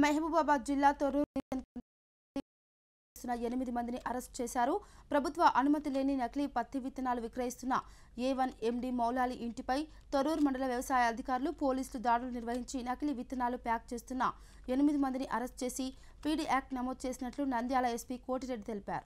మహబూబాబాద్ జిల్లా తొర్రూరు చేస్తున్న ఎనిమిది మందిని అరెస్ట్ చేశారు ప్రభుత్వ అనుమతి లేని నకిలీ పత్తి విత్తనాలు విక్రయిస్తున్న ఏ వన్ ఎండి మౌలాలి ఇంటిపై తొర్రూరు మండల వ్యవసాయ అధికారులు పోలీసులు దాడులు నిర్వహించి నకిలీ విత్తనాలు ప్యాక్ చేస్తున్న ఎనిమిది మందిని అరెస్ట్ చేసి పీడీ యాక్ట్ నమోదు చేసినట్లు నంద్యాల ఎస్పీ కోటిరెడ్డి తెలిపారు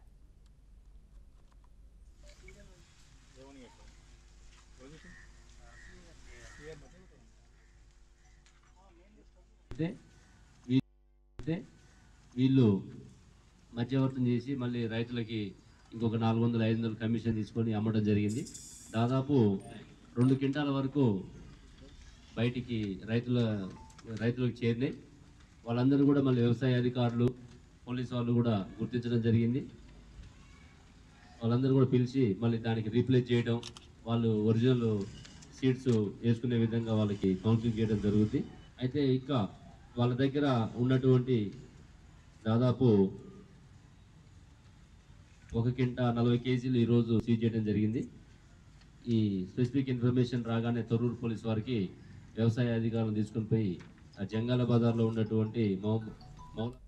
అంటే వీ- అంటే వీళ్ళు మధ్యవర్తం చేసి మళ్ళీ రైతులకి ఇంకొక నాలుగు వందల ఐదు వందలు కమిషన్ తీసుకొని అమ్మడం జరిగింది దాదాపు రెండు క్వింటాల వరకు బయటికి రైతుల రైతులకు చేరినాయి వాళ్ళందరూ కూడా మళ్ళీ వ్యవసాయ అధికారులు పోలీస్ వాళ్ళు కూడా గుర్తించడం జరిగింది వాళ్ళందరూ కూడా పిలిచి మళ్ళీ దానికి రీప్లేస్ చేయడం వాళ్ళు ఒరిజినల్ సీడ్స్ వేసుకునే విధంగా వాళ్ళకి కౌన్సిలింగ్ చేయడం జరుగుతుంది అయితే ఇంకా వాళ్ళ దగ్గర ఉన్నటువంటి దాదాపు ఒక కింట నలభై కేజీలు ఈరోజు సీజ్ చేయడం జరిగింది ఈ స్పెసిఫిక్ ఇన్ఫర్మేషన్ రాగానే తొర్రూరు పోలీస్ వారికి వ్యవసాయ అధికారులను తీసుకొని పోయి ఆ జంగాల బజార్లో ఉన్నటువంటి మౌ మౌ